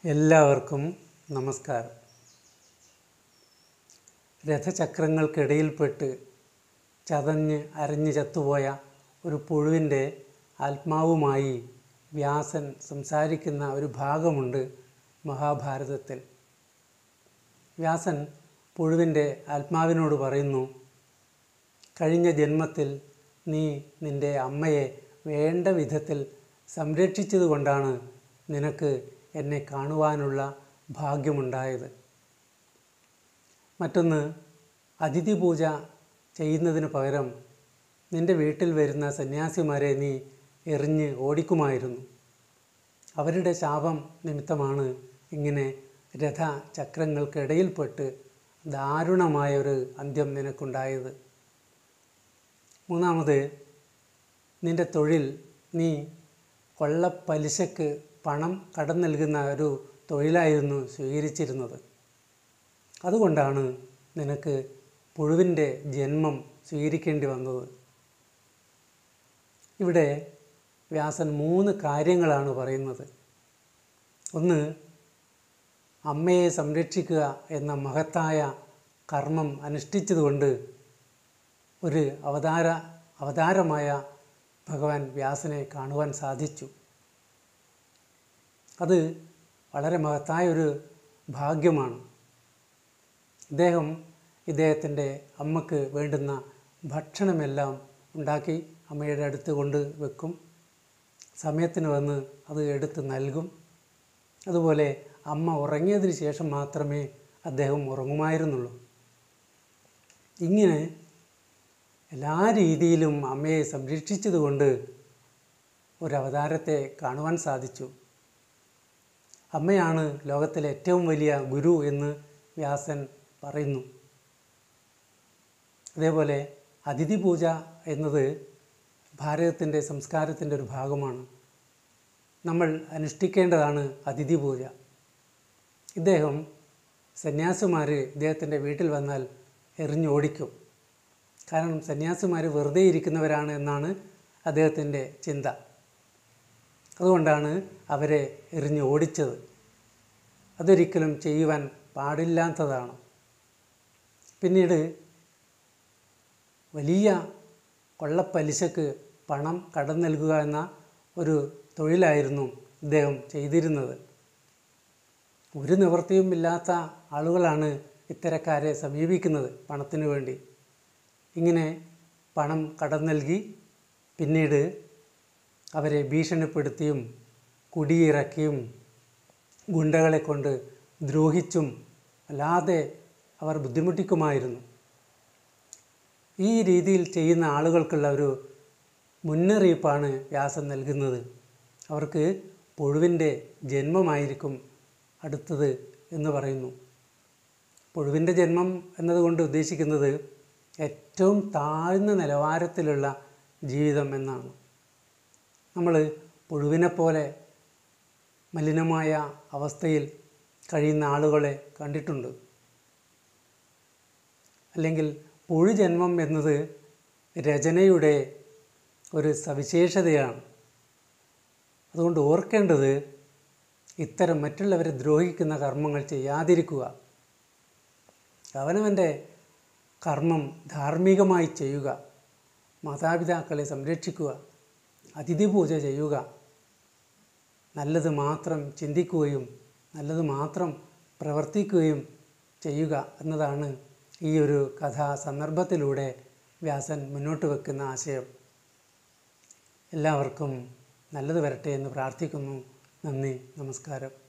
എല്ലാവർക്കും നമസ്കാരം രഥചക്രങ്ങൾക്കിടയിൽപ്പെട്ട് ചതഞ്ഞ് അരഞ്ഞ് ചത്തുപോയ ഒരു പുഴുവിൻ്റെ ആത്മാവുമായി വ്യാസൻ സംസാരിക്കുന്ന ഒരു ഭാഗമുണ്ട് മഹാഭാരതത്തിൽ വ്യാസൻ പുഴുവിൻ്റെ ആത്മാവിനോട് പറയുന്നു കഴിഞ്ഞ ജന്മത്തിൽ നീ നിൻ്റെ അമ്മയെ വേണ്ട വിധത്തിൽ സംരക്ഷിച്ചതുകൊണ്ടാണ് നിനക്ക് എന്നെ കാണുവാനുള്ള ഭാഗ്യമുണ്ടായത് മറ്റൊന്ന് അതിഥി പൂജ ചെയ്യുന്നതിന് പകരം നിൻ്റെ വീട്ടിൽ വരുന്ന സന്യാസിമാരെ നീ എറിഞ്ഞ് ഓടിക്കുമായിരുന്നു അവരുടെ ശാപം നിമിത്തമാണ് ഇങ്ങനെ രഥചക്രങ്ങൾക്കിടയിൽപ്പെട്ട് ദാരുണമായ ഒരു അന്ത്യം നിനക്കുണ്ടായത് മൂന്നാമത് നിൻ്റെ തൊഴിൽ നീ കൊള്ളപ്പലിശക്ക് പണം കടം നൽകുന്ന ഒരു തൊഴിലായിരുന്നു സ്വീകരിച്ചിരുന്നത് അതുകൊണ്ടാണ് നിനക്ക് പുഴുവിൻ്റെ ജന്മം സ്വീകരിക്കേണ്ടി വന്നത് ഇവിടെ വ്യാസൻ മൂന്ന് കാര്യങ്ങളാണ് പറയുന്നത് ഒന്ന് അമ്മയെ സംരക്ഷിക്കുക എന്ന മഹത്തായ കർമ്മം അനുഷ്ഠിച്ചതുകൊണ്ട് ഒരു അവതാര അവതാരമായ ഭഗവാൻ വ്യാസനെ കാണുവാൻ സാധിച്ചു അത് വളരെ മഹത്തായ ഒരു ഭാഗ്യമാണ് ഇദ്ദേഹം ഇദ്ദേഹത്തിൻ്റെ അമ്മക്ക് വേണ്ടുന്ന ഭക്ഷണമെല്ലാം ഉണ്ടാക്കി അമ്മയുടെ അടുത്ത് കൊണ്ട് വെക്കും സമയത്തിന് വന്ന് അത് എടുത്ത് നൽകും അതുപോലെ അമ്മ ഉറങ്ങിയതിന് ശേഷം മാത്രമേ അദ്ദേഹം ഉറങ്ങുമായിരുന്നുള്ളൂ ഇങ്ങനെ എല്ലാ രീതിയിലും അമ്മയെ സംരക്ഷിച്ചതുകൊണ്ട് ഒരു അവതാരത്തെ കാണുവാൻ സാധിച്ചു അമ്മയാണ് ലോകത്തിലെ ഏറ്റവും വലിയ ഗുരു എന്ന് വ്യാസൻ പറയുന്നു അതേപോലെ അതിഥി പൂജ എന്നത് ഭാരതത്തിൻ്റെ സംസ്കാരത്തിൻ്റെ ഒരു ഭാഗമാണ് നമ്മൾ അനുഷ്ഠിക്കേണ്ടതാണ് അതിഥി പൂജ ഇദ്ദേഹം സന്യാസിമാർ ഇദ്ദേഹത്തിൻ്റെ വീട്ടിൽ വന്നാൽ എറിഞ്ഞോടിക്കും കാരണം സന്യാസിമാർ വെറുതെ ഇരിക്കുന്നവരാണ് എന്നാണ് അദ്ദേഹത്തിൻ്റെ ചിന്ത അതുകൊണ്ടാണ് അവരെ എറിഞ്ഞ് ഓടിച്ചത് അതൊരിക്കലും ചെയ്യുവാൻ പാടില്ലാത്തതാണ് പിന്നീട് വലിയ കൊള്ളപ്പലിശക്ക് പണം കടം നൽകുക എന്ന ഒരു തൊഴിലായിരുന്നു ഇദ്ദേഹം ചെയ്തിരുന്നത് ഒരു നിവൃത്തിയും ഇല്ലാത്ത ആളുകളാണ് ഇത്തരക്കാരെ സമീപിക്കുന്നത് പണത്തിനു വേണ്ടി ഇങ്ങനെ പണം കടം നൽകി പിന്നീട് അവരെ ഭീഷണിപ്പെടുത്തിയും കുടിയിറക്കിയും ഗുണ്ടകളെ കൊണ്ട് ദ്രോഹിച്ചും അല്ലാതെ അവർ ബുദ്ധിമുട്ടിക്കുമായിരുന്നു ഈ രീതിയിൽ ചെയ്യുന്ന ആളുകൾക്കുള്ള ഒരു മുന്നറിയിപ്പാണ് വ്യാസം നൽകുന്നത് അവർക്ക് പുഴുവിൻ്റെ ജന്മമായിരിക്കും അടുത്തത് എന്ന് പറയുന്നു പുഴുവിൻ്റെ ജന്മം എന്നതുകൊണ്ട് ഉദ്ദേശിക്കുന്നത് ഏറ്റവും താഴ്ന്ന നിലവാരത്തിലുള്ള ജീവിതം എന്നാണ് നമ്മൾ പുഴുവിനെ പോലെ മലിനമായ അവസ്ഥയിൽ കഴിയുന്ന ആളുകളെ കണ്ടിട്ടുണ്ട് അല്ലെങ്കിൽ പുഴുജന്മം എന്നത് രചനയുടെ ഒരു സവിശേഷതയാണ് അതുകൊണ്ട് ഓർക്കേണ്ടത് ഇത്തരം മറ്റുള്ളവരെ ദ്രോഹിക്കുന്ന കർമ്മങ്ങൾ ചെയ്യാതിരിക്കുക അവനവൻ്റെ കർമ്മം ധാർമ്മികമായി ചെയ്യുക മാതാപിതാക്കളെ സംരക്ഷിക്കുക അതിഥി പൂജ ചെയ്യുക നല്ലത് മാത്രം ചിന്തിക്കുകയും നല്ലത് മാത്രം പ്രവർത്തിക്കുകയും ചെയ്യുക എന്നതാണ് ഈ ഒരു കഥാ സന്ദർഭത്തിലൂടെ വ്യാസൻ മുന്നോട്ട് വെക്കുന്ന ആശയം എല്ലാവർക്കും നല്ലത് വരട്ടെ എന്ന് പ്രാർത്ഥിക്കുന്നു നന്ദി നമസ്കാരം